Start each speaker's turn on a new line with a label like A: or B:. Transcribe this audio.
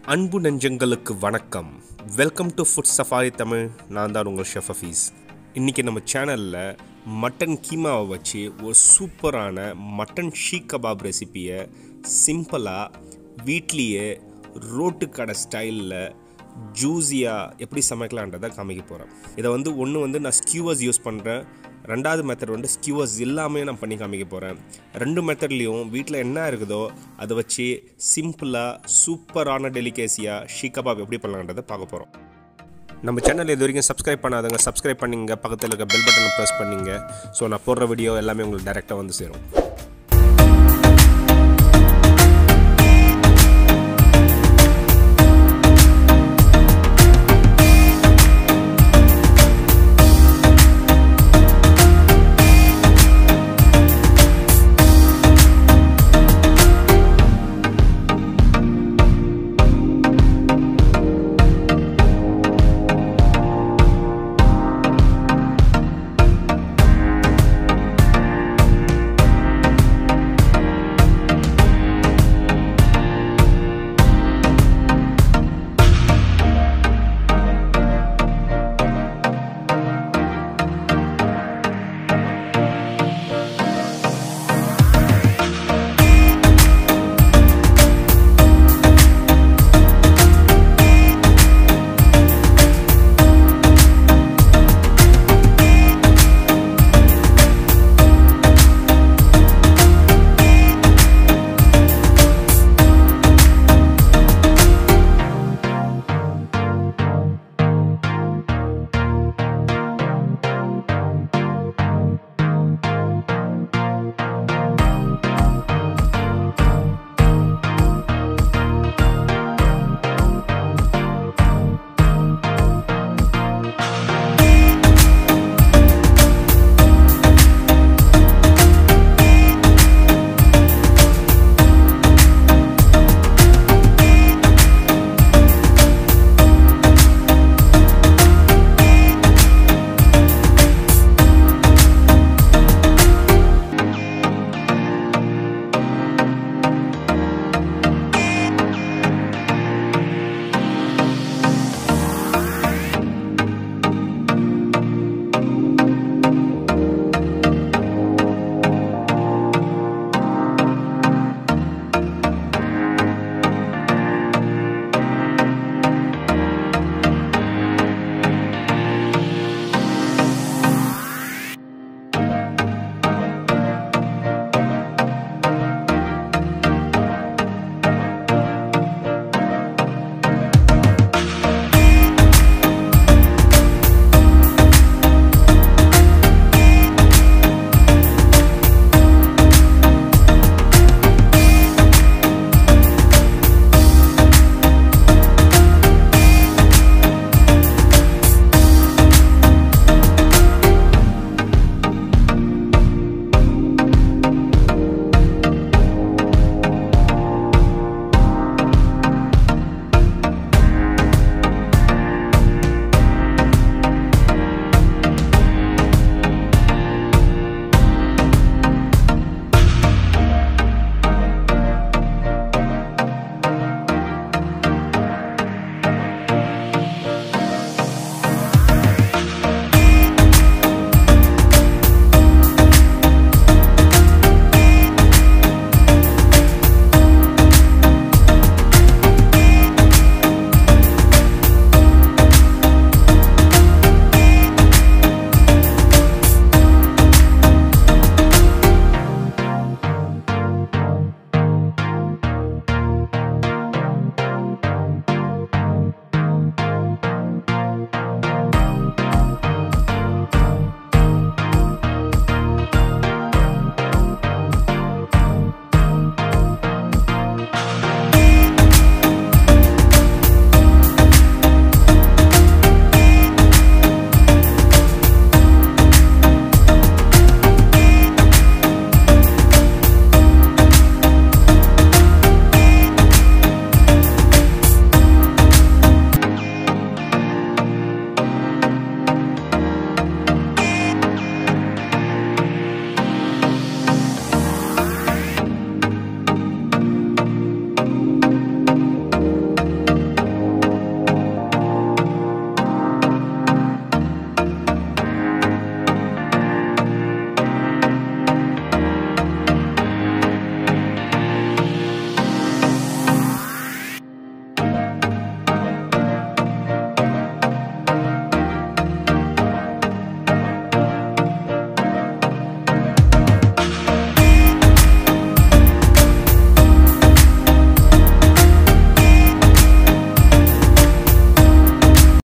A: அன்பு நெஞ்சங்களுக்கு வணக்கம் welcome to food safari Tamil நான் தான் உங்கள் ஷெஃப் ஹஃபீஸ் இன்றைக்கி நம்ம சேனலில் மட்டன் கீமாவை வச்சு ஒரு சூப்பரான மட்டன் ஷீக் கபாப் ரெசிப்பியை சிம்பிளாக வீட்லேயே ரோட்டு கடை ஸ்டைலில் ஜூஸியாக எப்படி சமைக்கலான்றதை காமிக்க போகிறேன் இதை வந்து ஒன்று வந்து நான் ஸ்கியூவர்ஸ் யூஸ் பண்ணுறேன் ரெண்டாவது மெத்தட் வந்து ஸ்கியூவர்ஸ் இல்லாமல் நான் பண்ணி காமிக்க போகிறேன் ரெண்டு மெத்தட்லேயும் வீட்டில் என்ன இருக்குதோ அதை வச்சு சிம்பிளாக சூப்பரான டெலிகேசியாக ஷீக் கபாப் எப்படி பண்ணலான்றதை பார்க்க போகிறோம் நம்ம சேனல் இது வரைக்கும் சப்ஸ்கிரைப் பண்ணாதவங்க சப்ஸ்கிரைப் பண்ணிங்க பக்கத்தில் இருக்க பெல் பட்டனை ப்ரெஸ் பண்ணிங்க ஸோ நான் போடுற வீடியோ எல்லாமே உங்களுக்கு டைரெக்டாக வந்து சேரும்